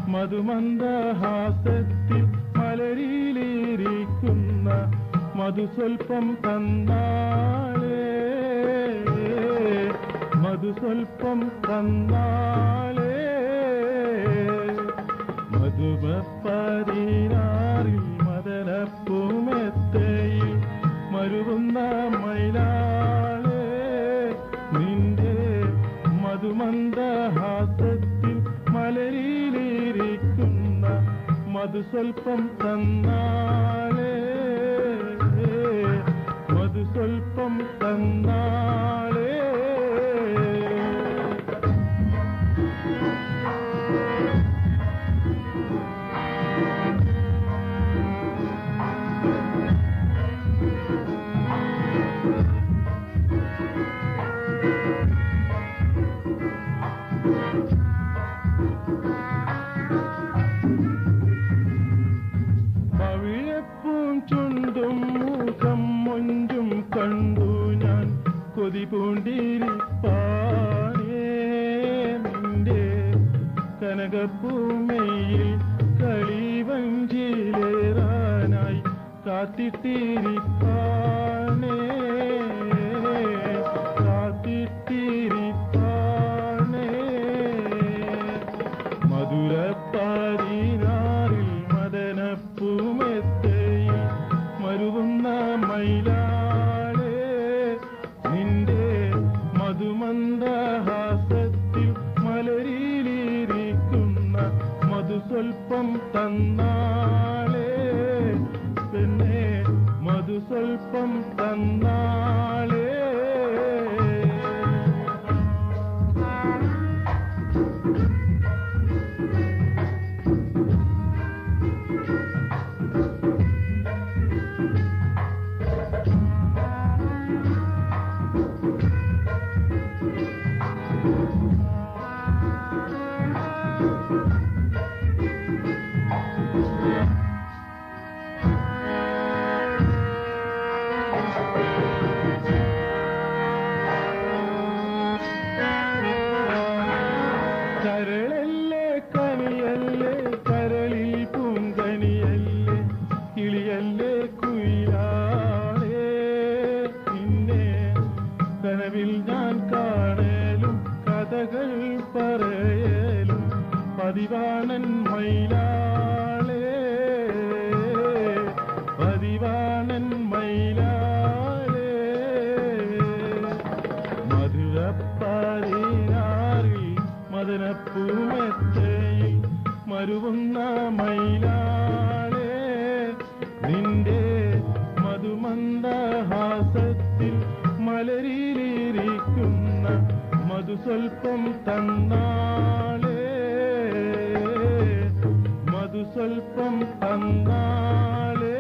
മധുമന്ദഹാസത്തിൽ മലരിയിലിരിക്കുന്ന മധു സ്വൽപ്പം തന്നാളേ മധു സ്വൽപ്പം തന്നാളേ മധുമപ്പതിനാറിൽ മദനപ്പൂമെത്തയിൽ മരുവുന്ന മൈലാളേ നിന്റെ മധുമന്ദഹാസത്തിൽ മലരിയിലിരിക്കുന്ന മധു സ്വൽപ്പം തന്നാളേ മധു സ്വൽപ്പം തന്നാളേ പവിഴപ്പൂം ചുണ്ടും മുഖം മൊഞ്ചും കണ്ടു ഞാൻ കൊതി പൂണ്ടിരിപ്പാനേ നിന്റെ കനകപ്പൂമയിൽ കളിവഞ്ചിലേറാനായി കാത്തിട്ടിരിപ്പാനേ കാത്തിട്ടിരിപ്പാനേ മധുരപ്പാരിനാറിൽ മദനപ്പൂമെത്തയിൽ മരുവുന്ന മയിലാളേ നിന്റെ മധുമന്ദഹാസത്തിൽ മലരിയിലിരിക്കുന്ന മധു സ്വൽപ്പം തന്നാളേ പിന്നെ മധു സ്വൽപ്പം തന്നാളേ കരളല്ലേ കനിയല്ലേ കരളിൽ പൂങ്കനിയല്ലേ കിളിയല്ലേ കുയിലാളേ നിന്നെ കനവിൽ ഞാൻ കാണലും കഥകൾ പറയലും പതിവാണൻ മയിലാളേ പതിവാണൻ മയിലാളേ മധുരപ്പാരിനാറിൽ മദനപ്പൂമെത്തയിൽ മരുവുന്ന മയിലാളേ നിന്റെ മധുമന്ദഹാസത്തിൽ മലരിയിലിരിക്കുന്ന മധു സ്വൽപ്പം തന്നാളേ മധു സ്വൽപ്പം തന്നാളേ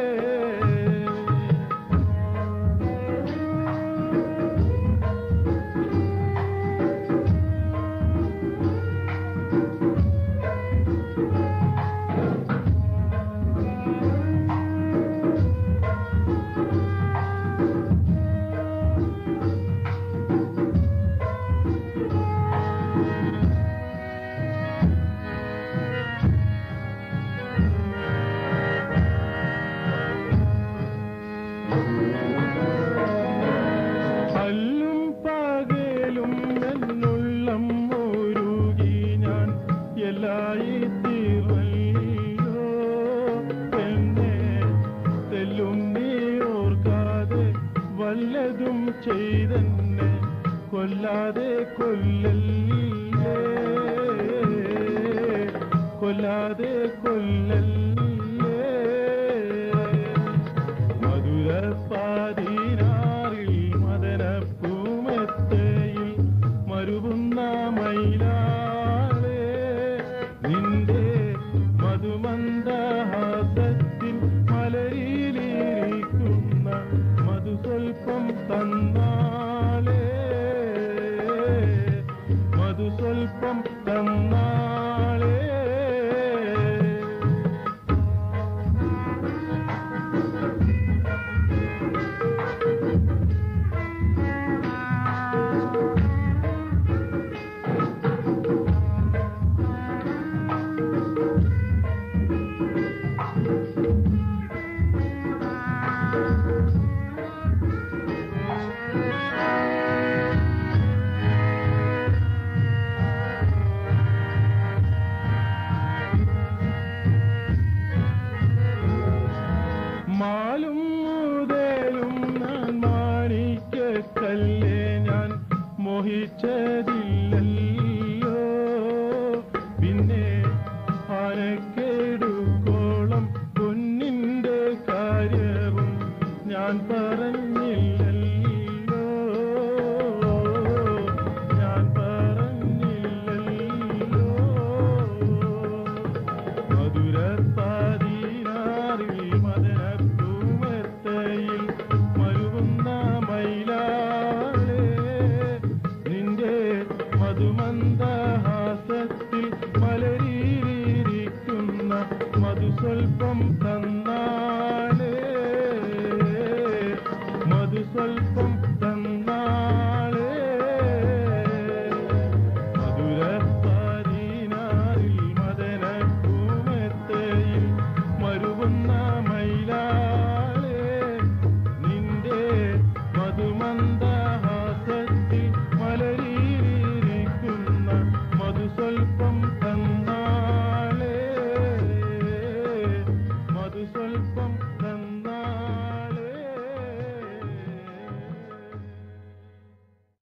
അല്ലും പകലും എന്നുള്ളം ഒരുകി ഞാൻ എല്ലായി തീർവല്ലോ എന്നെ തെല്ലും നീ ഓർക്കാതെ വല്ലതും ചെയ്തെന്നെ കൊല്ലാതെ കൊല്ലല്ലേ കൊല്ലാതെ കൊല്ലല്ലേ